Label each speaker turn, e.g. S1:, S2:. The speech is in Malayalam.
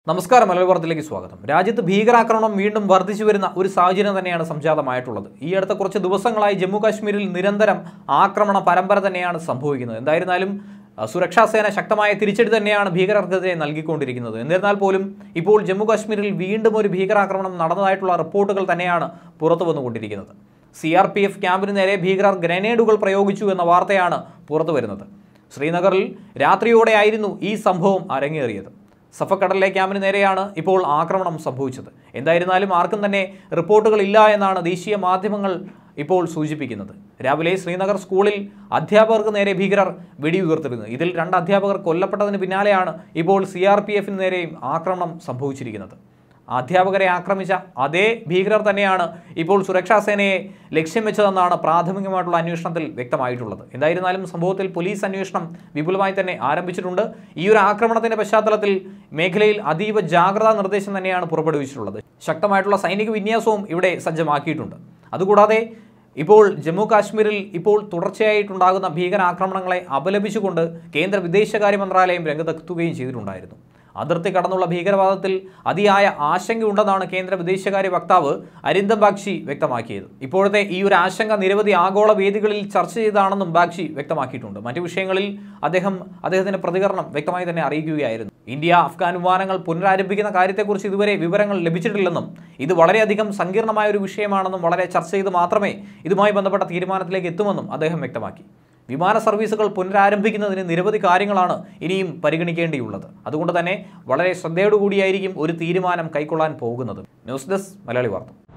S1: നമസ്കാരം മലയാള വാർത്തയിലേക്ക് സ്വാഗതം രാജ്യത്ത് ഭീകരാക്രമണം വീണ്ടും വർദ്ധിച്ചു വരുന്ന ഒരു സാഹചര്യം തന്നെയാണ് സംജാതമായിട്ടുള്ളത് ഈ അടുത്ത കുറച്ച് ദിവസങ്ങളായി ജമ്മു കാശ്മീരിൽ നിരന്തരം ആക്രമണ പരമ്പര തന്നെയാണ് സംഭവിക്കുന്നത് എന്തായിരുന്നാലും അഹ്, സുരക്ഷാ സേന ശക്തമായ തിരിച്ചടി തന്നെയാണ് ഭീകരർക്കെതിരെ നൽകിക്കൊണ്ടിരിക്കുന്നത് എന്നിരുന്നാൽ പോലും ഇപ്പോൾ ജമ്മു കാശ്മീരിൽ വീണ്ടും ഒരു ഭീകരാക്രമണം നടന്നതായിട്ടുള്ള റിപ്പോർട്ടുകൾ തന്നെയാണ് പുറത്തു വന്നുകൊണ്ടിരിക്കുന്നത് സി ആർ പി എഫ് ക്യാമ്പിന് നേരെ ഭീകരർ ഗ്രനേഡുകൾ പ്രയോഗിച്ചു എന്ന വാർത്തയാണ് പുറത്തു വരുന്നത് ശ്രീനഗറിൽ രാത്രിയോടെയായിരുന്നു ഈ സംഭവം അരങ്ങേറിയത് സഫക്കടലിലെ ക്യാമ്പിന് നേരെയാണ് ഇപ്പോൾ ആക്രമണം സംഭവിച്ചത് എന്തായിരുന്നാലും ആർക്കും തന്നെ റിപ്പോർട്ടുകൾ ഇല്ല എന്നാണ് ദേശീയ മാധ്യമങ്ങൾ ഇപ്പോൾ സൂചിപ്പിക്കുന്നത് രാവിലെ ശ്രീനഗർ സ്കൂളിൽ അധ്യാപകർക്ക് നേരെ ഭീകരർ വെടിയുതിർത്തിരുന്നു ഇതിൽ രണ്ട് അധ്യാപകർ കൊല്ലപ്പെട്ടതിന് പിന്നാലെയാണ് ഇപ്പോൾ സി ആർ പി എഫിന് നേരെയും ആക്രമണം സംഭവിച്ചിരിക്കുന്നത് അധ്യാപകരെ ആക്രമിച്ച അതേ ഭീകരർ തന്നെയാണ് ഇപ്പോൾ സുരക്ഷാ സേനയെ ലക്ഷ്യം വെച്ചതെന്നാണ് പ്രാഥമികമായിട്ടുള്ള അന്വേഷണത്തിൽ വ്യക്തമായിട്ടുള്ളത് എന്തായിരുന്നാലും സംഭവത്തിൽ പോലീസ് അന്വേഷണം വിപുലമായി തന്നെ ആരംഭിച്ചിട്ടുണ്ട് ഈ ഒരു ആക്രമണത്തിന്റെ പശ്ചാത്തലത്തിൽ മേഖലയിൽ അതീവ ജാഗ്രതാ നിർദ്ദേശം തന്നെയാണ് പുറപ്പെടുവിച്ചിട്ടുള്ളത് ശക്തമായിട്ടുള്ള സൈനിക വിന്യാസവും ഇവിടെ സജ്ജമാക്കിയിട്ടുണ്ട് അതുകൂടാതെ ഇപ്പോൾ ജമ്മു കാശ്മീരിൽ ഇപ്പോൾ തുടർച്ചയായിട്ടുണ്ടാകുന്ന ഭീകരാക്രമണങ്ങളെ അപലപിച്ചുകൊണ്ട് കേന്ദ്ര വിദേശകാര്യ മന്ത്രാലയം രംഗത്തെത്തുകയും ചെയ്തിട്ടുണ്ടായിരുന്നു അതിർത്തി കടന്നുള്ള ഭീകരവാദത്തിൽ അതിയായ ആശങ്കയുണ്ടെന്നാണ് കേന്ദ്ര വിദേശകാര്യ വക്താവ് അരിന്ദം ബാഗ്ചി വ്യക്തമാക്കിയത് ഇപ്പോഴത്തെ ഈ ഒരു ആശങ്ക നിരവധി ആഗോള വേദികളിൽ ചർച്ച ചെയ്താണെന്നും ബാഗ്ചി വ്യക്തമാക്കിയിട്ടുണ്ട് മറ്റു വിഷയങ്ങളിൽ അദ്ദേഹം അദ്ദേഹത്തിന്റെ പ്രതികരണം വ്യക്തമായി തന്നെ അറിയിക്കുകയായിരുന്നു ഇന്ത്യ അഫ്ഗാൻ വിമാനങ്ങൾ പുനരാരംഭിക്കുന്ന കാര്യത്തെക്കുറിച്ച് ഇതുവരെ വിവരങ്ങൾ ലഭിച്ചിട്ടില്ലെന്നും ഇത് വളരെയധികം സങ്കീർണമായ ഒരു വിഷയമാണെന്നും വളരെ ചർച്ച ചെയ്ത് മാത്രമേ ഇതുമായി ബന്ധപ്പെട്ട തീരുമാനത്തിലേക്ക് എത്തുമെന്നും അദ്ദേഹം വ്യക്തമാക്കി വിമാന സർവീസുകൾ പുനരാരംഭിക്കുന്നതിന് നിരവധി കാര്യങ്ങളാണ് ഇനിയും പരിഗണിക്കേണ്ടിയുള്ളത് അതുകൊണ്ട് തന്നെ വളരെ ശ്രദ്ധയോടുകൂടിയായിരിക്കും ഒരു തീരുമാനം കൈക്കൊള്ളാൻ പോകുന്നത് ന്യൂസ് ഡെസ്ക് മലയാളി വാർത്ത